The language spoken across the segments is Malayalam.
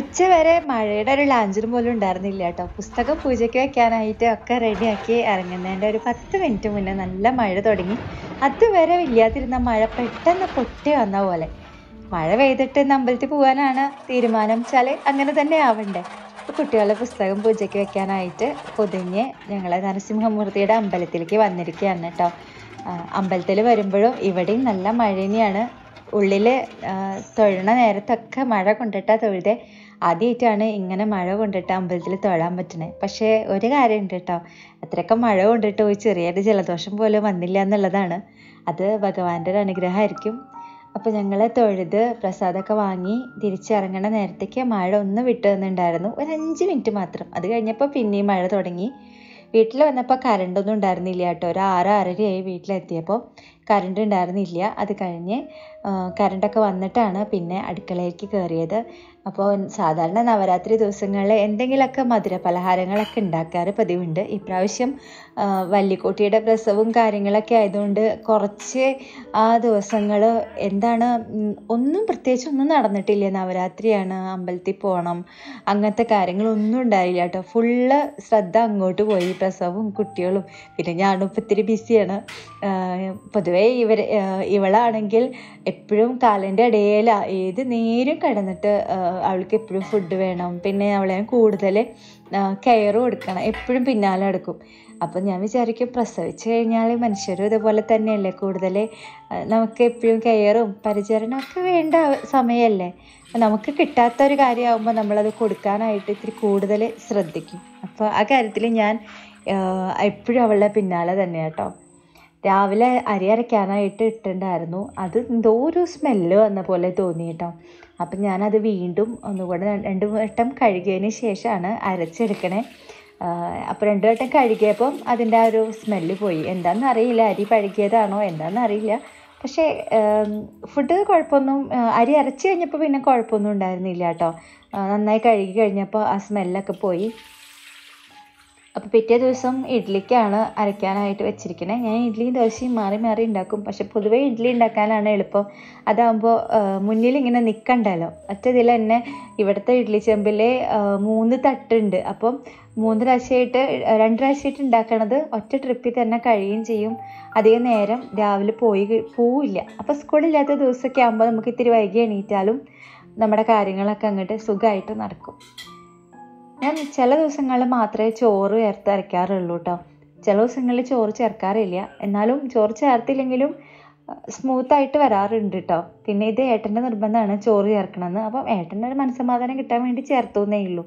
ഉച്ച വരെ മഴയുടെ ഒരു ലാഞ്ചിനും പോലും ഉണ്ടായിരുന്നില്ല കേട്ടോ പുസ്തകം പൂജയ്ക്ക് വെക്കാനായിട്ട് ഒക്കെ റെഡിയാക്കി ഇറങ്ങുന്നതിൻ്റെ ഒരു പത്ത് മിനിറ്റ് മുന്നേ നല്ല മഴ തുടങ്ങി അതുവരെ ഇല്ലാതിരുന്ന മഴ പെട്ടെന്ന് പൊട്ടി വന്ന പോലെ മഴ പെയ്തിട്ട് ഇന്ന് അമ്പലത്തിൽ പോകാനാണ് തീരുമാനം വെച്ചാൽ അങ്ങനെ തന്നെ ആവണ്ടേ അപ്പോൾ കുട്ടികളുടെ പുസ്തകം പൂജയ്ക്ക് വെക്കാനായിട്ട് പൊതിഞ്ഞ് ഞങ്ങൾ നരസിംഹമൂർത്തിയുടെ അമ്പലത്തിലേക്ക് വന്നിരിക്കുകയാണ് കേട്ടോ അമ്പലത്തിൽ വരുമ്പോഴും ഇവിടെയും നല്ല മഴ തന്നെയാണ് ഉള്ളിൽ തൊഴണ നേരത്തൊക്കെ മഴ കൊണ്ടിട്ടാ തൊഴുതേ ആദ്യമായിട്ടാണ് ഇങ്ങനെ മഴ കൊണ്ടിട്ട് അമ്പലത്തിൽ തൊഴാൻ പറ്റുന്നത് പക്ഷേ ഒരു കാര്യമുണ്ട് കേട്ടോ അത്രയൊക്കെ മഴ കൊണ്ടിട്ട് ഒരു ചെറിയൊരു ജലദോഷം പോലും വന്നില്ല എന്നുള്ളതാണ് അത് ഭഗവാന്റെ ഒരു അനുഗ്രഹമായിരിക്കും അപ്പോൾ ഞങ്ങൾ തൊഴുത് പ്രസാദമൊക്കെ വാങ്ങി തിരിച്ചിറങ്ങണ നേരത്തേക്ക് മഴ ഒന്ന് വിട്ടു തന്നിട്ടുണ്ടായിരുന്നു ഒരു അഞ്ച് മിനിറ്റ് മാത്രം അത് കഴിഞ്ഞപ്പോൾ പിന്നെയും മഴ തുടങ്ങി വീട്ടിൽ വന്നപ്പോൾ കറണ്ടൊന്നും ഉണ്ടായിരുന്നില്ല കേട്ടോ ഒരു ആറ് ആറരയായി വീട്ടിലെത്തിയപ്പോൾ കറണ്ട് ഉണ്ടായിരുന്നില്ല അത് കഴിഞ്ഞ് കറണ്ടൊക്കെ വന്നിട്ടാണ് പിന്നെ അടുക്കളയിലേക്ക് കയറിയത് അപ്പോൾ സാധാരണ നവരാത്രി ദിവസങ്ങളിൽ എന്തെങ്കിലുമൊക്കെ മധുര പലഹാരങ്ങളൊക്കെ ഉണ്ടാക്കാറ് പതിവുണ്ട് ഇപ്രാവശ്യം വല്ലിക്കുട്ടിയുടെ പ്രസവവും കാര്യങ്ങളൊക്കെ ആയതുകൊണ്ട് കുറച്ച് ആ ദിവസങ്ങൾ എന്താണ് ഒന്നും പ്രത്യേകിച്ച് ഒന്നും നടന്നിട്ടില്ല നവരാത്രിയാണ് അമ്പലത്തിൽ പോകണം അങ്ങനത്തെ കാര്യങ്ങളൊന്നും ഉണ്ടായില്ല കേട്ടോ ഫുള്ള് ശ്രദ്ധ അങ്ങോട്ട് പോയി പ്രസവവും കുട്ടികളും പിന്നെ ഞാനും ഇപ്പം ഇത്തിരി ബിസിയാണ് പൊതുവേ ഇവർ ഇവളാണെങ്കിൽ എപ്പോഴും കാലിൻ്റെ ഇടയിൽ ഏത് നേരം കിടന്നിട്ട് അവൾക്ക് എപ്പോഴും ഫുഡ് വേണം പിന്നെ അവളെ കൂടുതൽ കെയർ കൊടുക്കണം എപ്പോഴും പിന്നാലെ എടുക്കും അപ്പം ഞാൻ വിചാരിക്കും പ്രസവിച്ച് കഴിഞ്ഞാൽ മനുഷ്യരും ഇതുപോലെ തന്നെയല്ലേ കൂടുതൽ നമുക്ക് എപ്പോഴും കെയറും പരിചരണമൊക്കെ വേണ്ട സമയമല്ലേ നമുക്ക് കിട്ടാത്തൊരു കാര്യമാകുമ്പോൾ നമ്മളത് കൊടുക്കാനായിട്ട് ഇത്തിരി കൂടുതൽ ശ്രദ്ധിക്കും അപ്പോൾ ആ കാര്യത്തിൽ ഞാൻ എപ്പോഴും അവളുടെ പിന്നാലെ തന്നെ കേട്ടോ രാവിലെ അരി അരയ്ക്കാനായിട്ട് ഇട്ടിട്ടുണ്ടായിരുന്നു അത് എന്തോ ഒരു സ്മെല്ല് വന്ന പോലെ തോന്നി കേട്ടോ അപ്പം ഞാനത് വീണ്ടും ഒന്നുകൂടെ രണ്ട് വട്ടം കഴുകിയതിന് ശേഷമാണ് അരച്ചെടുക്കണേ അപ്പോൾ രണ്ട് വട്ടം കഴുകിയപ്പം അതിൻ്റെ ആ ഒരു സ്മെല്ല് പോയി എന്താണെന്ന് അറിയില്ല അരി പഴുകിയതാണോ എന്താണെന്ന് അറിയില്ല പക്ഷേ ഫുഡ് കുഴപ്പമൊന്നും അരി അരച്ച് കഴിഞ്ഞപ്പോൾ പിന്നെ കുഴപ്പമൊന്നും ഉണ്ടായിരുന്നില്ല കേട്ടോ നന്നായി കഴുകി കഴിഞ്ഞപ്പോൾ ആ സ്മെല്ലൊക്കെ പോയി അപ്പോൾ പിറ്റേ ദിവസം ഇഡ്ഡലിക്കാണ് അരയ്ക്കാനായിട്ട് വെച്ചിരിക്കുന്നത് ഞാൻ ഇഡ്ഡലിയും ദോശയും മാറി മാറി ഉണ്ടാക്കും പക്ഷെ പൊതുവേ ഇഡ്ഡലി ഉണ്ടാക്കാനാണ് എളുപ്പം അതാകുമ്പോൾ മുന്നിൽ ഇങ്ങനെ നിൽക്കണ്ടല്ലോ ഒറ്റതിൽ തന്നെ ഇവിടുത്തെ ഇഡ്ഡലി ചെമ്പിൽ മൂന്ന് തട്ടുണ്ട് അപ്പം മൂന്ന് പ്രാവശ്യമായിട്ട് രണ്ട് പ്രാവശ്യമായിട്ട് ഉണ്ടാക്കണത് ഒറ്റ ട്രിപ്പിൽ തന്നെ കഴിയുകയും ചെയ്യും അധികം നേരം രാവിലെ പോയി പോവില്ല അപ്പോൾ സ്കൂളില്ലാത്ത ദിവസമൊക്കെ ആകുമ്പോൾ നമുക്ക് ഇത്തിരി വൈകി എണീറ്റാലും നമ്മുടെ കാര്യങ്ങളൊക്കെ അങ്ങോട്ട് സുഖമായിട്ട് നടക്കും ഞാൻ ചില ദിവസങ്ങളിൽ മാത്രമേ ചോറ് ചേർത്ത് അരയ്ക്കാറുള്ളൂ കേട്ടോ ചില ദിവസങ്ങളിൽ ചോറ് ചേർക്കാറില്ല എന്നാലും ചോറ് ചേർത്തില്ലെങ്കിലും സ്മൂത്തായിട്ട് വരാറുണ്ട് കേട്ടോ പിന്നെ ഇത് ഏട്ടൻ്റെ നിർബന്ധമാണ് ചോറ് ചേർക്കണമെന്ന് അപ്പം ഏട്ടൻ്റെ ഒരു മനസ്സമാധാനം കിട്ടാൻ വേണ്ടി ചേർത്തു എന്നേ ഉള്ളൂ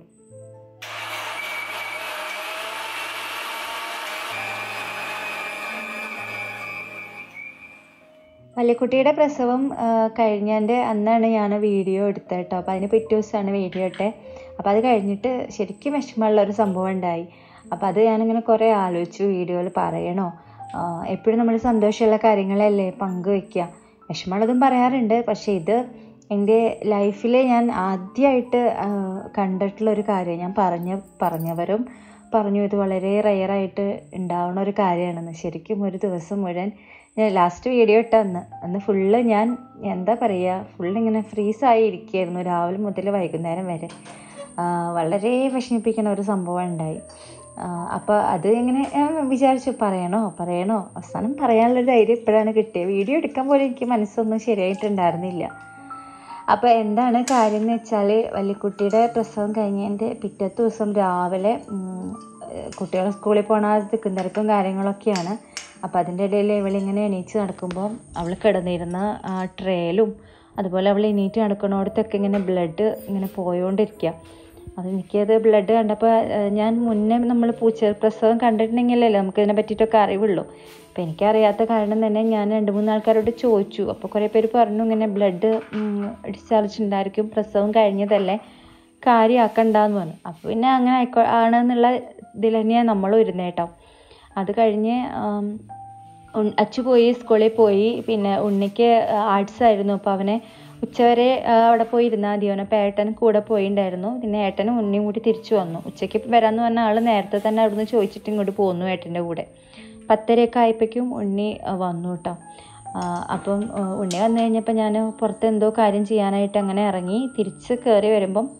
വല്യക്കുട്ടിയുടെ പ്രസവം കഴിഞ്ഞതിൻ്റെ അന്നാണ് ഞാൻ വീഡിയോ എടുത്തത് കേട്ടോ അപ്പോൾ അതിന് പിറ്റേ ദിവസമാണ് വീഡിയോ ഇട്ടത് അപ്പോൾ അത് കഴിഞ്ഞിട്ട് ശരിക്കും വിഷമമുള്ള ഒരു സംഭവം ഉണ്ടായി അപ്പോൾ അത് ഞാനിങ്ങനെ കുറേ ആലോചിച്ചു വീഡിയോയിൽ പറയണോ എപ്പോഴും നമ്മൾ സന്തോഷമുള്ള കാര്യങ്ങളല്ലേ പങ്കുവെക്കുക വിഷമമുള്ളതും പറയാറുണ്ട് പക്ഷേ ഇത് എൻ്റെ ലൈഫിൽ ഞാൻ ആദ്യമായിട്ട് കണ്ടിട്ടുള്ള ഒരു കാര്യം ഞാൻ പറഞ്ഞ പറഞ്ഞവരും പറഞ്ഞു ഇത് വളരെ റെയറായിട്ട് ഉണ്ടാവുന്ന ഒരു കാര്യമാണെന്ന് ശരിക്കും ഒരു ദിവസം മുഴുവൻ ഞാൻ ലാസ്റ്റ് വീഡിയോ ഇട്ട അന്ന് അന്ന് ഫുള്ള് ഞാൻ എന്താ പറയുക ഫുള്ള് ഇങ്ങനെ ഫ്രീസായി ഇരിക്കുകയായിരുന്നു രാവിലെ മുതൽ വൈകുന്നേരം വരെ വളരെ വിഷമിപ്പിക്കുന്ന ഒരു സംഭവം ഉണ്ടായി അപ്പോൾ അത് ഇങ്ങനെ വിചാരിച്ചു പറയണോ പറയണോ അവസാനം പറയാനുള്ള ധൈര്യം ഇപ്പോഴാണ് കിട്ടിയത് വീഡിയോ എടുക്കാൻ പോലും എനിക്ക് മനസ്സൊന്നും ശരിയായിട്ടുണ്ടായിരുന്നില്ല അപ്പോൾ എന്താണ് കാര്യം എന്ന് വെച്ചാൽ വല്യക്കുട്ടിയുടെ പ്രസവം കഴിഞ്ഞതിൻ്റെ പിറ്റത്തെ ദിവസം രാവിലെ കുട്ടികൾ സ്കൂളിൽ പോണ തിക്കും തിരക്കും കാര്യങ്ങളൊക്കെയാണ് അപ്പോൾ അതിൻ്റെ ഇടയിൽ ഇവളിങ്ങനെ എണീച്ച് നടക്കുമ്പോൾ അവൾ കിടന്നിരുന്ന ആ ട്രേയിലും അതുപോലെ അവൾ എണീറ്റ് നടക്കണോടത്തൊക്കെ ഇങ്ങനെ ബ്ലഡ് ഇങ്ങനെ പോയോണ്ടിരിക്കുക അത് എനിക്കത് ബ്ലഡ് കണ്ടപ്പോൾ ഞാൻ മുന്നേ നമ്മൾ പൂച്ച പ്രസവം കണ്ടിട്ടുണ്ടെങ്കിലല്ലേ നമുക്ക് ഇതിനെ പറ്റിയിട്ടൊക്കെ അറിവുള്ളൂ അപ്പോൾ എനിക്കറിയാത്ത കാരണം തന്നെ ഞാൻ രണ്ട് മൂന്ന് ആൾക്കാരോട് ചോദിച്ചു അപ്പോൾ കുറേ പേര് പറഞ്ഞു ഇങ്ങനെ ബ്ലഡ് ഡിസ്ചാർജ് ഉണ്ടായിരിക്കും പ്രസവം കഴിഞ്ഞതല്ലേ കാര്യമാക്കണ്ടെന്ന് പറഞ്ഞു അപ്പോൾ പിന്നെ അങ്ങനെ ആയിക്കോ ആണെന്നുള്ള ഇതിൽ തന്നെയാണ് നമ്മളും ഇരുന്നത് കേട്ടോ അത് കഴിഞ്ഞ് അച്ചു പോയി സ്കൂളിൽ പോയി പിന്നെ ഉണ്ണിക്ക് ആർട്സ് ആയിരുന്നു അപ്പോൾ അവനെ ഉച്ചവരെ അവിടെ പോയി ഇരുന്നാൽ മതി അവനെ ഏട്ടൻ കൂടെ പോയിണ്ടായിരുന്നു പിന്നെ ഏട്ടനും ഉണ്ണിയും കൂടി തിരിച്ചു വന്നു ഉച്ചയ്ക്ക് വരാമെന്ന് പറഞ്ഞ ആൾ നേരത്തെ തന്നെ അവിടുന്ന് ചോദിച്ചിട്ട് ഇങ്ങോട്ട് പോന്നു ഏട്ടൻ്റെ കൂടെ പത്തരയൊക്കെ ആയപ്പോഴേക്കും ഉണ്ണി വന്നു കേട്ടോ അപ്പം ഉണ്ണി വന്നു കഴിഞ്ഞപ്പോൾ ഞാൻ പുറത്ത് എന്തോ കാര്യം ചെയ്യാനായിട്ട് അങ്ങനെ ഇറങ്ങി തിരിച്ച് കയറി വരുമ്പം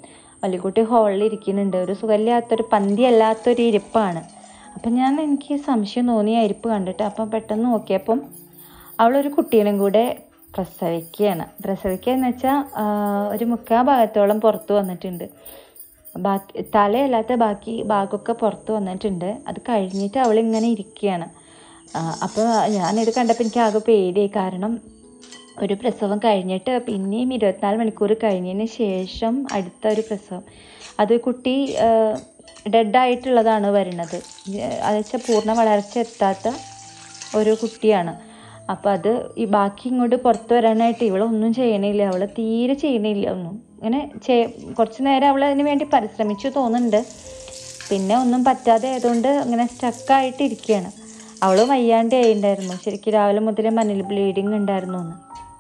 വല്യക്കുട്ടി ഹാളിൽ ഇരിക്കുന്നുണ്ട് ഒരു സുഖമില്ലാത്തൊരു പന്തി അല്ലാത്തൊരു ഇരിപ്പാണ് അപ്പം ഞാൻ എനിക്ക് സംശയം തോന്നി ആ ഇരിപ്പ് കണ്ടിട്ട് അപ്പം പെട്ടെന്ന് നോക്കിയപ്പം അവളൊരു കുട്ടീനും കൂടെ പ്രസവിക്കുകയാണ് പ്രസവിക്കുക എന്ന് വെച്ചാൽ ഒരു മുക്കാ ഭാഗത്തോളം പുറത്ത് വന്നിട്ടുണ്ട് ബാക്കി തലയല്ലാത്ത ബാക്കി ഭാഗമൊക്കെ പുറത്ത് വന്നിട്ടുണ്ട് അത് കഴിഞ്ഞിട്ട് അവളിങ്ങനെ ഇരിക്കുകയാണ് അപ്പോൾ ഞാനിത് കണ്ടപ്പോൾ എനിക്ക് ആകെ പേടിയായി കാരണം ഒരു പ്രസവം കഴിഞ്ഞിട്ട് പിന്നെയും ഇരുപത്തിനാല് മണിക്കൂർ കഴിഞ്ഞതിന് ശേഷം അടുത്ത ഒരു പ്രസവം അത് കുട്ടി ഡെഡായിട്ടുള്ളതാണ് വരുന്നത് അത് വെച്ചാൽ പൂർണ്ണ വളർച്ച എത്താത്ത ഒരു കുട്ടിയാണ് അപ്പോൾ അത് ഈ ബാക്കി ഇങ്ങോട്ട് പുറത്ത് വരാനായിട്ട് ഇവളൊന്നും ചെയ്യണില്ല അവൾ തീരെ ചെയ്യണില്ല ഒന്നും ഇങ്ങനെ ചെ കുറച്ച് നേരം അവൾ അതിന് വേണ്ടി പരിശ്രമിച്ചു തോന്നുന്നുണ്ട് പിന്നെ ഒന്നും പറ്റാതെ ആയതുകൊണ്ട് അങ്ങനെ സ്റ്റക്കായിട്ട് ഇരിക്കുകയാണ് അവൾ വയ്യാണ്ടേ ആയിട്ടുണ്ടായിരുന്നു ശരിക്കും രാവിലെ മുതലേ മനിൽ ബ്ലീഡിങ് ഉണ്ടായിരുന്നു എന്ന്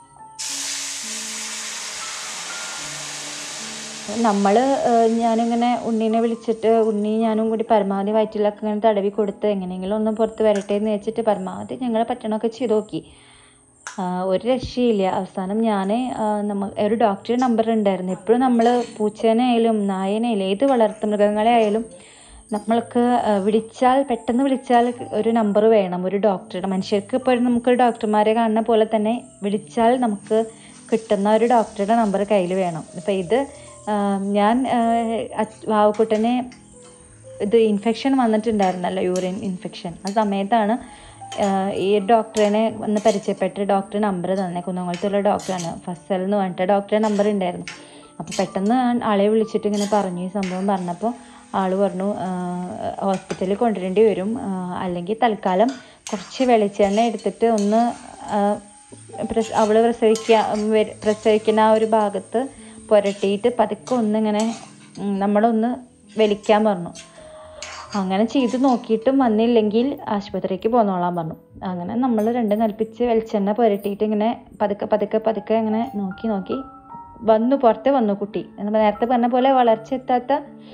നമ്മൾ ഞാനിങ്ങനെ ഉണ്ണീനെ വിളിച്ചിട്ട് ഉണ്ണി ഞാനും കൂടി പരമാവധി വയറ്റിലൊക്കെ ഇങ്ങനെ തടവി കൊടുത്ത് എങ്ങനെയെങ്കിലും ഒന്ന് പുറത്ത് വരട്ടെ എന്ന് വെച്ചിട്ട് പരമാവധി ഞങ്ങൾ പറ്റണമൊക്കെ ചെയ്ത് നോക്കി ഒരു രക്ഷയില്ല അവസാനം ഞാൻ നമ്മ ഒരു ഡോക്ടറുടെ നമ്പർ ഉണ്ടായിരുന്നു എപ്പോഴും നമ്മൾ പൂച്ചേനായാലും നായനായാലും ഏത് വളർത്തു മൃഗങ്ങളെ ആയാലും നമ്മൾക്ക് വിളിച്ചാൽ പെട്ടെന്ന് വിളിച്ചാൽ ഒരു നമ്പർ വേണം ഒരു ഡോക്ടറുടെ മനുഷ്യർക്ക് ഇപ്പോൾ നമുക്ക് ഡോക്ടർമാരെ കാണുന്ന പോലെ തന്നെ വിളിച്ചാൽ നമുക്ക് കിട്ടുന്ന ഒരു ഡോക്ടറുടെ നമ്പർ കയ്യിൽ വേണം അപ്പോൾ ഇത് ഞാൻ വാവക്കുട്ടനെ ഇത് ഇൻഫെക്ഷൻ വന്നിട്ടുണ്ടായിരുന്നല്ലോ യൂറിൻ ഇൻഫെക്ഷൻ ആ സമയത്താണ് ഈ ഡോക്ടറിനെ ഒന്ന് പരിചയപ്പെട്ട് ഡോക്ടർ നമ്പർ തന്നെ കുന്നംകുളത്തുള്ള ഡോക്ടറാണ് ഫസൽ എന്ന് പറഞ്ഞിട്ട് ഡോക്ടറെ നമ്പർ ഉണ്ടായിരുന്നു അപ്പോൾ പെട്ടെന്ന് ആളെ വിളിച്ചിട്ട് ഇങ്ങനെ പറഞ്ഞു ഈ സംഭവം പറഞ്ഞപ്പോൾ ആൾ പറഞ്ഞു ഹോസ്പിറ്റലിൽ കൊണ്ടുവരേണ്ടി വരും അല്ലെങ്കിൽ തൽക്കാലം കുറച്ച് വെളിച്ചെണ്ണ എടുത്തിട്ട് ഒന്ന് അവൾ പ്രസവിക്കുക പ്രസവിക്കുന്ന ആ ഒരു ഭാഗത്ത് പുരട്ടിയിട്ട് പതുക്കെ ഒന്നിങ്ങനെ നമ്മളൊന്ന് വലിക്കാൻ പറഞ്ഞു അങ്ങനെ ചെയ്ത് നോക്കിയിട്ടും വന്നില്ലെങ്കിൽ ആശുപത്രിക്ക് പോന്നോളാൻ പറഞ്ഞു അങ്ങനെ നമ്മൾ രണ്ടും കൽപ്പിച്ച് വെളിച്ചെണ്ണ പുരട്ടിയിട്ട് ഇങ്ങനെ പതുക്കെ പതുക്കെ പതുക്കെ ഇങ്ങനെ നോക്കി നോക്കി വന്നു പുറത്ത് വന്നു കുട്ടി നേരത്തെ പറഞ്ഞ പോലെ വളർച്ച എത്താത്ത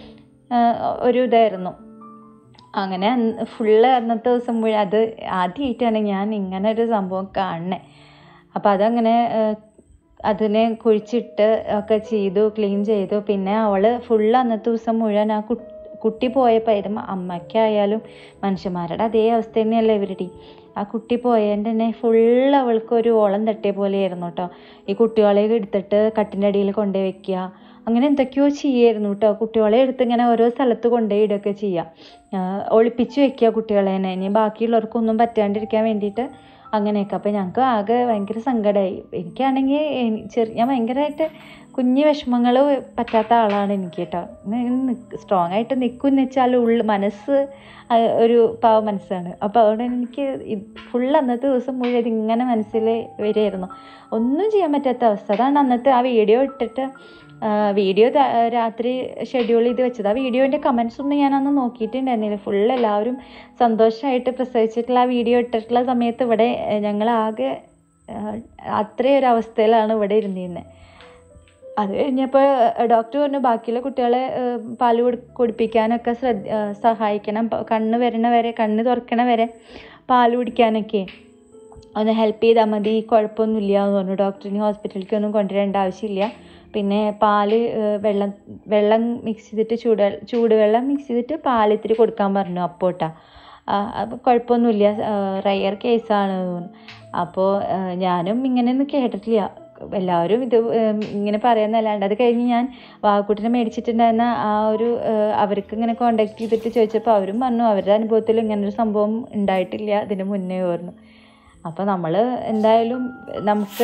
ഒരു ഇതായിരുന്നു അങ്ങനെ ഫുള്ള് അന്നത്തെ ദിവസം മുഴുവൻ അത് ആദ്യമായിട്ടാണ് ഞാൻ ഇങ്ങനെ ഒരു സംഭവം കാണുന്നത് അപ്പോൾ അതങ്ങനെ അതിനെ കുഴിച്ചിട്ട് ഒക്കെ ചെയ്തു ക്ലീൻ ചെയ്തു പിന്നെ അവൾ ഫുള്ള് അന്നത്തെ ദിവസം മുഴുവൻ ആ കുട്ടി കുട്ടി പോയപ്പോൾ ഇത് അമ്മയ്ക്കായാലും മനുഷ്യന്മാരുടെ അതേ അവസ്ഥ തന്നെയല്ലേ ഇവരുടെ ആ കുട്ടി പോയതിൻ്റെ തന്നെ ഫുള്ള് അവൾക്ക് ഒരു ഓളം തട്ടിയ പോലെയായിരുന്നു കേട്ടോ ഈ കുട്ടികളെ എടുത്തിട്ട് കട്ടിൻ്റെ അടിയിൽ കൊണ്ടുപോയി വെക്കുക അങ്ങനെ എന്തൊക്കെയോ ചെയ്യായിരുന്നു കേട്ടോ കുട്ടികളെ എടുത്ത് ഇങ്ങനെ ഓരോ സ്ഥലത്ത് കൊണ്ടുപോയി ഇടുകയൊക്കെ ചെയ്യുക ഒളിപ്പിച്ച് വെക്കുക കുട്ടികളെ തന്നെ ഇനി ബാക്കിയുള്ളവർക്കൊന്നും പറ്റാണ്ടിരിക്കാൻ വേണ്ടിയിട്ട് അങ്ങനെയൊക്കെ അപ്പോൾ ഞങ്ങൾക്ക് ആകെ ഭയങ്കര സങ്കടമായി എനിക്കാണെങ്കിൽ ചെറിയ ഞാൻ ഭയങ്കരമായിട്ട് കുഞ്ഞു വിഷമങ്ങൾ പറ്റാത്ത ആളാണ് എനിക്ക് കേട്ടോ സ്ട്രോങ് ആയിട്ട് നിൽക്കുമെന്ന് വെച്ചാൽ ഉള്ളു മനസ്സ് ഒരു പാവ മനസ്സാണ് അപ്പോൾ അതുകൊണ്ട് എനിക്ക് ഫുൾ അന്നത്തെ ദിവസം മുഴുവൻ ഇതിങ്ങനെ മനസ്സിൽ വരികയായിരുന്നു ഒന്നും ചെയ്യാൻ പറ്റാത്ത അവസ്ഥ അതാണ് അന്നത്തെ ആ വീഡിയോ ഇട്ടിട്ട് വീഡിയോ രാത്രി ഷെഡ്യൂൾ ചെയ്ത് വെച്ചത് ആ വീഡിയോൻ്റെ കമൻസ് ഒന്നും ഞാൻ അന്ന് നോക്കിയിട്ടുണ്ടായിരുന്നില്ല ഫുൾ എല്ലാവരും സന്തോഷമായിട്ട് പ്രസവിച്ചിട്ടുള്ള ആ വീഡിയോ ഇട്ടിട്ടുള്ള സമയത്ത് ഇവിടെ ഞങ്ങളാകെ അത്രയും ഒരു അവസ്ഥയിലാണ് ഇവിടെ ഇരുന്നിരുന്നത് അത് കഴിഞ്ഞപ്പോൾ ഡോക്ടർ പറഞ്ഞു ബാക്കിയുള്ള കുട്ടികളെ പാല് കൊടു കുടിപ്പിക്കാനൊക്കെ ശ്രദ്ധ സഹായിക്കണം കണ്ണ് വരണ വരെ കണ്ണ് തുറക്കണ വരെ പാല് കുടിക്കാനൊക്കെ ഒന്ന് ഹെൽപ്പ് ചെയ്താൽ മതി കുഴപ്പമൊന്നുമില്ല എന്ന് പറഞ്ഞു ഡോക്ടറിന് ഹോസ്പിറ്റലിലേക്ക് ഒന്നും കൊണ്ടുവരേണ്ട ആവശ്യമില്ല പിന്നെ പാല് വെള്ളം വെള്ളം മിക്സ് ചെയ്തിട്ട് ചൂട് ചൂടുവെള്ളം മിക്സ് ചെയ്തിട്ട് പാൽ ഇത്തിരി കൊടുക്കാൻ പറഞ്ഞു അപ്പോട്ടാ അപ്പോൾ കുഴപ്പമൊന്നുമില്ല റയർ കേസാണ് അപ്പോൾ ഞാനും ഇങ്ങനെയൊന്നും കേട്ടിട്ടില്ല എല്ലാവരും ഇത് ഇങ്ങനെ പറയാന്നല്ലാണ്ട് അത് കഴിഞ്ഞ് ഞാൻ വാക്കുട്ടിനെ മേടിച്ചിട്ടുണ്ടായിരുന്ന ആ ഒരു അവർക്ക് ഇങ്ങനെ കോണ്ടാക്ട് ചെയ്തിട്ട് ചോദിച്ചപ്പോൾ അവരും പറഞ്ഞു അവരുടെ അനുഭവത്തിൽ ഇങ്ങനൊരു സംഭവം ഉണ്ടായിട്ടില്ല ഇതിന് മുന്നേ പറഞ്ഞു അപ്പോൾ നമ്മൾ എന്തായാലും നമുക്ക്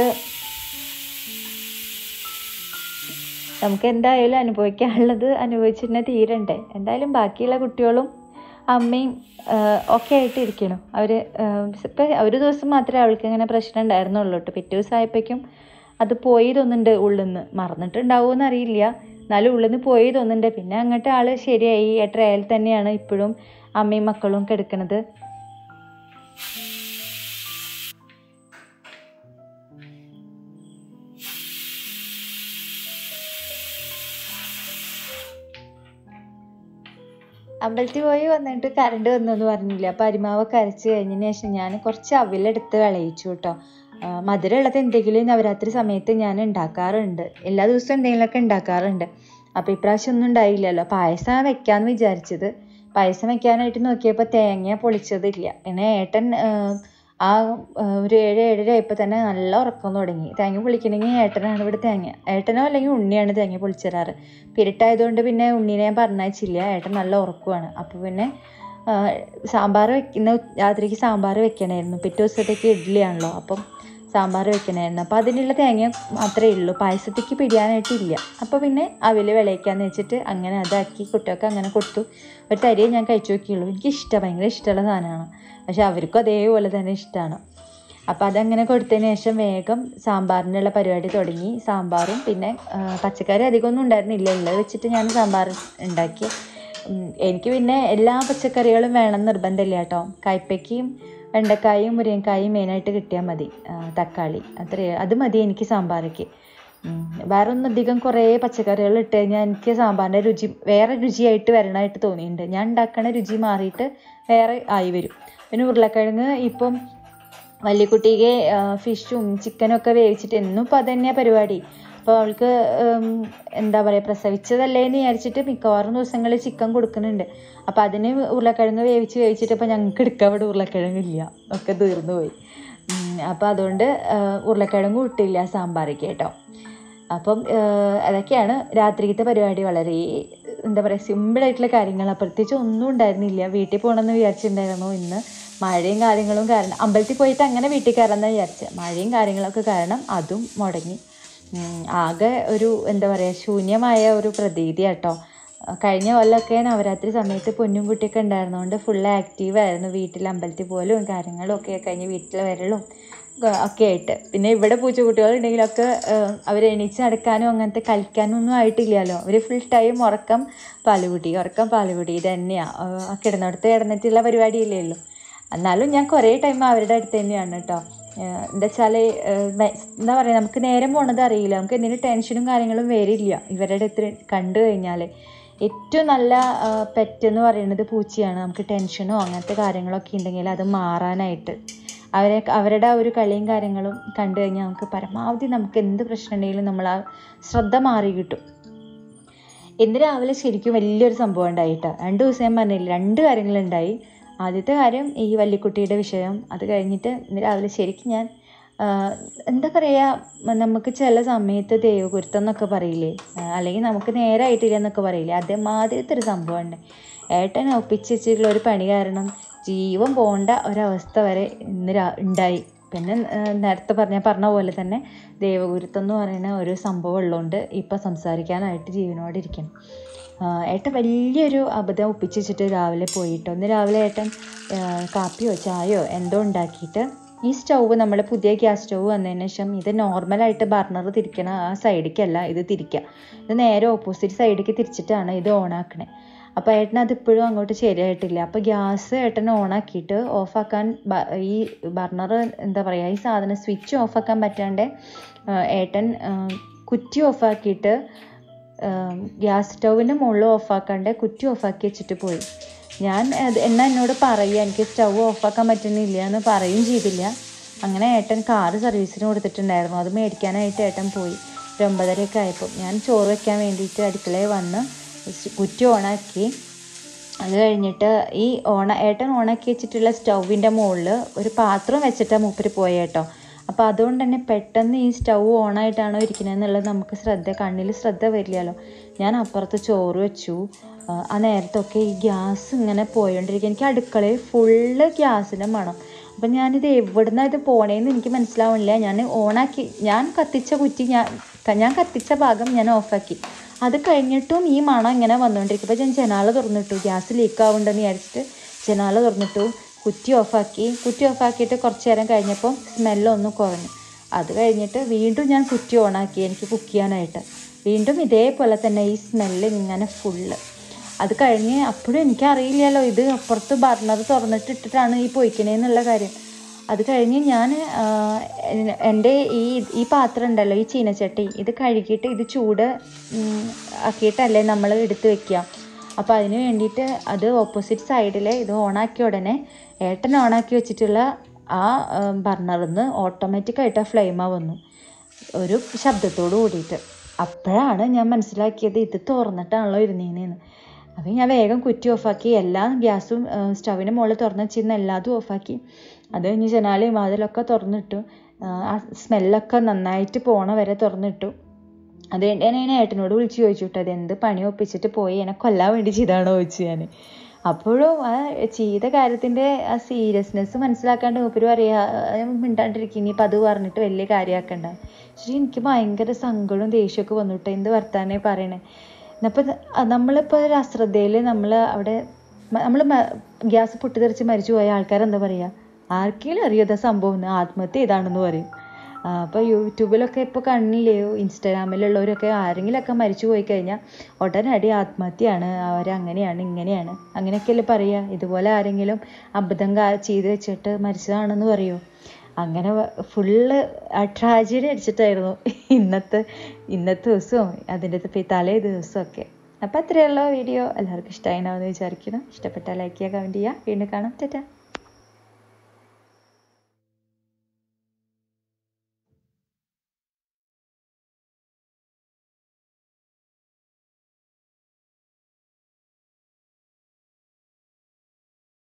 നമുക്ക് എന്തായാലും അനുഭവിക്കാനുള്ളത് അനുഭവിച്ച് തന്നെ തീരണ്ടേ എന്തായാലും ബാക്കിയുള്ള കുട്ടികളും അമ്മയും ഒക്കെ ആയിട്ട് ഇരിക്കണം അവർ ഇപ്പം ഒരു ദിവസം മാത്രമേ അവൾക്ക് ഇങ്ങനെ പ്രശ്നം ഉണ്ടായിരുന്നുള്ളൂ കേട്ടോ പിറ്റേ ദിവസം ആയപ്പോഴേക്കും അത് പോയി തോന്നുന്നുണ്ട് ഉള്ളിൽ നിന്ന് മറന്നിട്ടുണ്ടാവുമെന്ന് അറിയില്ല എന്നാലും ഉള്ളിൽ നിന്ന് പോയി തോന്നുന്നുണ്ട് പിന്നെ അങ്ങോട്ട് ആൾ ശരിയായി ട്രയൽ തന്നെയാണ് ഇപ്പോഴും അമ്മയും മക്കളും കിടക്കുന്നത് അമ്പലത്തിൽ പോയി വന്നിട്ട് കറണ്ട് വന്നെന്ന് പറഞ്ഞില്ല അപ്പം അരിമാവൊക്കെ അരച്ച് കഴിഞ്ഞതിന് ശേഷം ഞാൻ കുറച്ച് അവിലെടുത്ത് വിളയിച്ചു കേട്ടോ മധുരമുള്ളത് എന്തെങ്കിലും നവരാത്രി സമയത്ത് ഞാൻ ഉണ്ടാക്കാറുണ്ട് എല്ലാ ദിവസവും എന്തെങ്കിലുമൊക്കെ ഉണ്ടാക്കാറുണ്ട് അപ്പോൾ ഇപ്രാവശ്യം ഒന്നും ഉണ്ടായില്ലല്ലോ പായസം വെക്കാമെന്ന് വിചാരിച്ചത് പായസം വെക്കാനായിട്ട് നോക്കിയപ്പോൾ തേങ്ങ പൊളിച്ചതില്ല പിന്നെ ഏട്ടൻ ആ, ആ ആ, ഒരു ഏഴ് ഏഴര ആയപ്പോൾ തന്നെ നല്ല ഉറക്കം തുടങ്ങി തേങ്ങ പൊളിക്കണമെങ്കിൽ ഏട്ടനാണ് ഇവിടെ തേങ്ങ ഏട്ടനോ അല്ലെങ്കിൽ ഉണ്ണിയാണ് തേങ്ങ പൊളിച്ചിരാറ് പിരിട്ടായതുകൊണ്ട് പിന്നെ ഉണ്ണീനെ ഞാൻ പറഞ്ഞയച്ചില്ല ഏട്ടൻ നല്ല ഉറക്കമാണ് അപ്പോൾ പിന്നെ ആ, സാമ്പാർ വെക്കുന്ന രാത്രിക്ക് സാമ്പാർ വെക്കണമായിരുന്നു പിറ്റേ ദിവസത്തേക്ക് ഇഡ്ഡലിയാണല്ലോ അപ്പം സാമ്പാർ വെക്കണമായിരുന്നു അപ്പോൾ അതിനുള്ള തേങ്ങ മാത്രമേ ഉള്ളൂ പായസത്തേക്ക് പിടിയാനായിട്ടില്ല അപ്പോൾ പിന്നെ അവിൽ വിളയിക്കാന്ന് വെച്ചിട്ട് അങ്ങനെ അതാക്കി കുട്ടികൾക്ക് അങ്ങനെ കൊടുത്തു ഒരു തരിയെ ഞാൻ കഴിച്ചു നോക്കിയുള്ളൂ എനിക്ക് ഇഷ്ടം ഭയങ്കര ഇഷ്ടമുള്ള സാധനമാണ് പക്ഷെ അവർക്കും അതേപോലെ തന്നെ ഇഷ്ടമാണ് അപ്പോൾ അതങ്ങനെ കൊടുത്തതിന് ശേഷം വേഗം സാമ്പാറിനുള്ള പരിപാടി തുടങ്ങി സാമ്പാറും പിന്നെ ആ, പച്ചക്കറി അധികമൊന്നും ഉണ്ടായിരുന്നില്ല ഉള്ളത് വെച്ചിട്ട് ഞാൻ സാമ്പാർ ഉണ്ടാക്കി ഉം, എനിക്ക് പിന്നെ എല്ലാ പച്ചക്കറികളും വേണം നിർബന്ധമില്ല കേട്ടോ കയ്പ്പയ്ക്കയും വെണ്ടക്കായും മുരിങ്ങക്കായും മെയിനായിട്ട് കിട്ടിയാൽ മതി ആ, തക്കാളി അത്രേ അത് മതി എനിക്ക് സാമ്പാറേക്ക് ഉം, വേറെ ഒന്നും അധികം കുറേ പച്ചക്കറികൾ ഇട്ട് കഴിഞ്ഞാൽ എനിക്ക് സാമ്പാറിൻ്റെ രുചി വേറെ രുചിയായിട്ട് വരണമായിട്ട് തോന്നിയിട്ടുണ്ട് ഞാൻ ഉണ്ടാക്കണ രുചി മാറിയിട്ട് വേറെ ആയി വരും പിന്നെ ഉരുളക്കിഴങ്ങ് ഇപ്പം വല്യക്കുട്ടിക്ക് ഫിഷും ചിക്കനും ഒക്കെ വേവിച്ചിട്ട് എന്നും ഇപ്പം അത് തന്നെയാണ് പരിപാടി അപ്പോൾ അവൾക്ക് ഉം, എന്താ പറയുക പ്രസവിച്ചതല്ലേ എന്ന് വിചാരിച്ചിട്ട് മിക്കവാറും ദിവസങ്ങളിൽ ചിക്കൻ കൊടുക്കുന്നുണ്ട് അപ്പോൾ അതിന് ഉരുളക്കിഴങ്ങ് വേവിച്ച് വേവിച്ചിട്ട് ഇപ്പോൾ ഞങ്ങൾക്ക് എടുക്കാൻ ഇവിടെ ഉരുളക്കിഴങ്ങില്ല ഒക്കെ തീർന്നു പോയി അപ്പോൾ അതുകൊണ്ട് ആ, ഉരുളക്കിഴങ്ങ് ഇട്ടില്ല സാമ്പാറേക്ക് കേട്ടോ അപ്പം ആ, അതൊക്കെയാണ് രാത്രിയിലത്തെ പരിപാടി വളരെ എന്താ പറയുക സിമ്പിളായിട്ടുള്ള കാര്യങ്ങളാണ് പ്രത്യേകിച്ച് ഒന്നും ഉണ്ടായിരുന്നില്ല വീട്ടിൽ പോകണമെന്ന് വിചാരിച്ചിട്ടുണ്ടായിരുന്നു ഇന്ന് മഴയും കാര്യങ്ങളും കാരണം അമ്പലത്തിൽ പോയിട്ട് അങ്ങനെ വീട്ടിൽ കയറാമെന്ന് വിചാരിച്ചത് മഴയും കാര്യങ്ങളൊക്കെ കാരണം അതും മുടങ്ങി ഉം, ആകെ ഒരു എന്താ പറയുക ശൂന്യമായ ഒരു പ്രതീതി കേട്ടോ കഴിഞ്ഞ കൊല്ലമൊക്കെ നവരാത്രി സമയത്ത് പൊന്നും കുട്ടിയൊക്കെ ഉണ്ടായിരുന്നതുകൊണ്ട് ഫുൾ ആക്റ്റീവായിരുന്നു വീട്ടിൽ അമ്പലത്തിൽ പോലും കാര്യങ്ങളും ഒക്കെ കഴിഞ്ഞ് വീട്ടിൽ വരലും ഗ- ഒക്കെ ആയിട്ട് പിന്നെ ഇവിടെ പൂച്ചക്കുട്ടികളുണ്ടെങ്കിലൊക്കെ അവർ എണീച്ച് നടക്കാനും അങ്ങനത്തെ കളിക്കാനും ഒന്നും ആയിട്ടില്ലല്ലോ അവർ ഫുൾ ടൈം ഉറക്കം പാലുകുടി ഉറക്കം പാലുകുടി ഇത് തന്നെയാണ് കിടന്നിടത്ത് കിടന്നിട്ടുള്ള പരിപാടിയല്ലേ ഉള്ളൂ എന്നാലും ഞാൻ കുറേ ടൈം അവരുടെ അടുത്ത് തന്നെയാണ് കേട്ടോ ഏഹ് എന്താ വെച്ചാൽ എന്താ പറയുക നമുക്ക് നേരം പോണത് അറിയില്ല നമുക്ക് എന്തെങ്കിലും ടെൻഷനും കാര്യങ്ങളും വരില്ല ഇവരുടെ അടുത്ത് കണ്ടു കഴിഞ്ഞാൽ ഏറ്റവും നല്ല പെറ്റ് എന്ന് പറയുന്നത് പൂച്ചയാണ് നമുക്ക് ടെൻഷനോ അങ്ങനത്തെ കാര്യങ്ങളൊക്കെ ഉണ്ടെങ്കിൽ അത് മാറാനായിട്ട് അവരെ അവരുടെ ആ ഒരു കളിയും കാര്യങ്ങളും കണ്ടു കഴിഞ്ഞാൽ നമുക്ക് പരമാവധി നമുക്ക് എന്ത് പ്രശ്നം ഉണ്ടെങ്കിലും നമ്മൾ ആ ശ്രദ്ധ മാറി കിട്ടും ഇന്ന് രാവിലെ ശരിക്കും വലിയൊരു സംഭവം ഉണ്ടായിട്ടോ രണ്ട് ദിവസം ഞാൻ പറഞ്ഞില്ല രണ്ട് കാര്യങ്ങളുണ്ടായി ആദ്യത്തെ കാര്യം ഈ വല്ലിക്കുട്ടിയുടെ വിഷയം അത് കഴിഞ്ഞിട്ട് ഇന്ന് രാവിലെ ശരിക്കും ഞാൻ ആ, എന്താ പറയുക നമുക്ക് ചില സമയത്ത് ദൈവകുരുത്തം എന്നൊക്കെ പറയില്ലേ ആ, അല്ലെങ്കിൽ നമുക്ക് നേരായിട്ടില്ല എന്നൊക്കെ പറയില്ലേ അതേമാതിരത്തെ ഒരു സംഭവമുണ്ട് ഏട്ടൻ ഒപ്പിച്ച് വെച്ചിട്ടുള്ള ഒരു പണി കാരണം ജീവൻ പോകേണ്ട ഒരവസ്ഥ വരെ ഇന്ന് രാ ഉണ്ടായി പിന്നെ ആ, നേരത്തെ പറഞ്ഞ പറഞ്ഞ പോലെ തന്നെ ദൈവഗുരുത്വം എന്ന് പറയുന്ന ഒരു സംഭവം ഉള്ളതുകൊണ്ട് ഇപ്പം സംസാരിക്കാനായിട്ട് ജീവനോടെ ഇരിക്കണം ആ, ഏട്ടൻ വലിയൊരു അബദ്ധം ഒപ്പിച്ച് വെച്ചിട്ട് രാവിലെ പോയിട്ട് ഒന്ന് രാവിലെ ഏട്ടൻ ആ, കാപ്പിയോ ചായയോ എന്തോ ഉണ്ടാക്കിയിട്ട് ഈ സ്റ്റൗവ് നമ്മൾ പുതിയ ഗ്യാസ് സ്റ്റൗവ് വന്നതിന് ശേഷം ഇത് നോർമലായിട്ട് ബർണർ തിരിക്കണ ആ സൈഡിലേക്കല്ല ഇത് തിരിക്കുക ഇത് നേരെ ഓപ്പോസിറ്റ് സൈഡിലേക്ക് തിരിച്ചിട്ടാണ് ഇത് ഓണാക്കണേ അപ്പോൾ ഏട്ടൻ അത് ഇപ്പോഴും അങ്ങോട്ട് ശരിയായിട്ടില്ല അപ്പോൾ ഗ്യാസ് ഏട്ടൻ ഓണാക്കിയിട്ട് ഓഫാക്കാൻ ഈ ബർണർ എന്താ പറയുക ഈ സാധനം സ്വിച്ച് ഓഫാക്കാൻ പറ്റാണ്ട് ആ, ഏട്ടൻ ആ, കുറ്റി ഓഫാക്കിയിട്ട് ഗ്യാസ് സ്റ്റൗവിൻ്റെ മുകളിൽ ഓഫാക്കാണ്ട് കുറ്റി ഓഫാക്കി വെച്ചിട്ട് പോയി ഞാൻ അത് എന്നാ എന്നോട് പറയുക എനിക്ക് സ്റ്റൗ ഓഫാക്കാൻ പറ്റുന്നില്ല എന്ന് പറയുകയും ചെയ്തില്ല അങ്ങനെ ഏട്ടൻ കാറ് സർവീസിന് കൊടുത്തിട്ടുണ്ടായിരുന്നു അത് മേടിക്കാനായിട്ട് ഏട്ടൻ പോയി ഒരു ഒമ്പതരയൊക്കെ ആയപ്പോൾ ഞാൻ ചോറ് വെക്കാൻ വേണ്ടിയിട്ട് അടുക്കളയിൽ വന്ന് സ് കുറ്റി ഓണാക്കി അത് കഴിഞ്ഞിട്ട് ഈ ഓണ ഏട്ടൻ ഓണാക്കി വെച്ചിട്ടുള്ള സ്റ്റൗവിൻ്റെ മുകളിൽ ഒരു പാത്രം വെച്ചിട്ടാണ് മൂപ്പര് പോയ കേട്ടോ അപ്പോൾ അതുകൊണ്ട് തന്നെ പെട്ടെന്ന് ഈ സ്റ്റൗ ഓണായിട്ടാണോ ഇരിക്കുന്നത് എന്നുള്ളത് നമുക്ക് ശ്രദ്ധ കണ്ണിൽ ശ്രദ്ധ വരില്ലല്ലോ ഞാൻ അപ്പുറത്ത് ചോറ് വെച്ചു ആ, ആ നേരത്തൊക്കെ ഈ ഗ്യാസ് ഇങ്ങനെ പോയോണ്ടിരിക്കുക എനിക്ക് അടുക്കളയിൽ ഫുള്ള് ഗ്യാസിൻ്റെ മണം അപ്പം ഞാനിത് എവിടുന്നാണ് ഇത് പോണേന്ന് എനിക്ക് മനസ്സിലാവണില്ല ഞാൻ ഓണാക്കി ഞാൻ കത്തിച്ച കുറ്റി ഞാൻ ഞാൻ കത്തിച്ച ഭാഗം ഞാൻ ഓഫാക്കി അത് കഴിഞ്ഞിട്ടും ഈ മണം ഇങ്ങനെ വന്നുകൊണ്ടിരിക്കും അപ്പോൾ ഞാൻ ജനാല തുറന്നിട്ടു ഗ്യാസ് ലീക്ക് ആവുന്നുണ്ടെന്ന് വിചാരിച്ചിട്ട് ജനാല തുറന്നിട്ടു കുറ്റി ഓഫാക്കി കുറ്റി ഓഫാക്കിയിട്ട് കുറച്ച് നേരം കഴിഞ്ഞപ്പോൾ സ്മെല്ലൊന്ന് കുറഞ്ഞു അത് കഴിഞ്ഞിട്ട് വീണ്ടും ഞാൻ കുറ്റി ഓണാക്കി എനിക്ക് കുക്ക് ചെയ്യാനായിട്ട് വീണ്ടും ഇതേപോലെ തന്നെ ഈ സ്മെല്ല് ഇങ്ങനെ ഫുള്ള് അത് കഴിഞ്ഞ് അപ്പോഴും എനിക്കറിയില്ലല്ലോ ഇത് അപ്പുറത്ത് ബർണർ തുറന്നിട്ട് ഇട്ടിട്ടാണ് ഈ പൊയ്ക്കണേന്നുള്ള കാര്യം അത് കഴിഞ്ഞ് ഞാൻ എൻ്റെ ഈ ഈ പാത്രം ഉണ്ടല്ലോ ഈ ചീനച്ചട്ടി ഇത് കഴുകിയിട്ട് ഇത് ചൂട് ഉം, ആക്കിയിട്ടല്ലേ നമ്മൾ എടുത്ത് വെക്കുക അപ്പോൾ അതിന് വേണ്ടിയിട്ട് അത് ഓപ്പോസിറ്റ് സൈഡിൽ ഇത് ഓണാക്കിയ ഉടനെ ഏട്ടൻ ഓണാക്കി വെച്ചിട്ടുള്ള ആ ബർണറിൽ നിന്ന് ഓട്ടോമാറ്റിക്കായിട്ട് ആ ഫ്ലെയിമ വന്നു ഒരു ശബ്ദത്തോട് കൂടിയിട്ട് അപ്പോഴാണ് ഞാൻ മനസ്സിലാക്കിയത് ഇത് തുറന്നിട്ടാണല്ലോ ഇരുന്നേനെന്ന് അപ്പം ഞാൻ വേഗം കുറ്റി ഓഫാക്കി എല്ലാ ഗ്യാസും സ്റ്റവിന് മുകളിൽ തുറന്ന് വെച്ചിരുന്ന എല്ലാതും ഓഫാക്കി അത് കഴിഞ്ഞ് ജനാലയും വാതിലൊക്കെ തുറന്നിട്ടു ആ, ആ സ്മെല്ലൊക്കെ നന്നായിട്ട് പോണ വരെ തുറന്നിട്ടു അത് കഴിഞ്ഞ് ഞാൻ ഏട്ടനോട് വിളിച്ച് ചോദിച്ചു കേട്ടോ അത് എന്ത് പണി ഒപ്പിച്ചിട്ട് പോയി എന്നെ കൊല്ലാൻ വേണ്ടി ചെയ്താണോ ചോദിച്ചു ഞാൻ അപ്പോഴും ആ ചെയ്ത കാര്യത്തിൻ്റെ ആ സീരിയസ്നെസ് മനസ്സിലാക്കാണ്ട് മൂപ്പര് പറയാ "ആ, മിണ്ടാണ്ടിരിക്കും ഇനിയിപ്പോൾ അത് പറഞ്ഞിട്ട് വലിയ കാര്യമാക്കണ്ട പക്ഷേ എനിക്ക് ഭയങ്കര സങ്കടവും ദേഷ്യമൊക്കെ വന്നിട്ട് എന്ത് വർത്താനേ പറയണേ അപ്പോൾ നമ്മളിപ്പോൾ ഒരു അശ്രദ്ധയിൽ നമ്മൾ അവിടെ നമ്മൾ ഗ്യാസ് പൊട്ടിത്തെറിച്ച് മരിച്ചു പോയ ആൾക്കാരെന്താ പറയുക ആർക്കെങ്കിലും അറിയാത്ത സംഭവം എന്ന് ആത്മഹത്യ ചെയ്താണെന്ന് പറയും ആ, അപ്പോൾ യൂട്യൂബിലൊക്കെ ഇപ്പോൾ കണ്ണില്ലേ ഇൻസ്റ്റാഗ്രാമിലുള്ളവരൊക്കെ ആരെങ്കിലുമൊക്കെ മരിച്ചു പോയി കഴിഞ്ഞാൽ ഉടനടി ആത്മഹത്യയാണ് അവരങ്ങനെയാണ് ഇങ്ങനെയാണ് അങ്ങനെയൊക്കെയല്ലേ പറയുക ഇതുപോലെ ആരെങ്കിലും അബദ്ധം കാ- ചെയ്ത് വെച്ചിട്ട് മരിച്ചതാണെന്ന് പറയുമോ അങ്ങനെ ഫുള്ള് ട്രാജഡി അടിച്ചിട്ടായിരുന്നു ഇന്നത്തെ ഇന്നത്തെ ദിവസവും അതിൻ്റെ പി- തലേ ദിവസമൊക്കെ അപ്പോൾ അത്രയുള്ള വീഡിയോ എല്ലാവർക്കും ഇഷ്ടമായിണ്ടാവുമെന്ന് വിചാരിക്കുന്നു ഇഷ്ടപ്പെട്ടാൽ ലൈക്ക് ചെയ്യുക കമൻറ്റ് ചെയ്യുക വീണ്ടും കാണാം ടാറ്റാ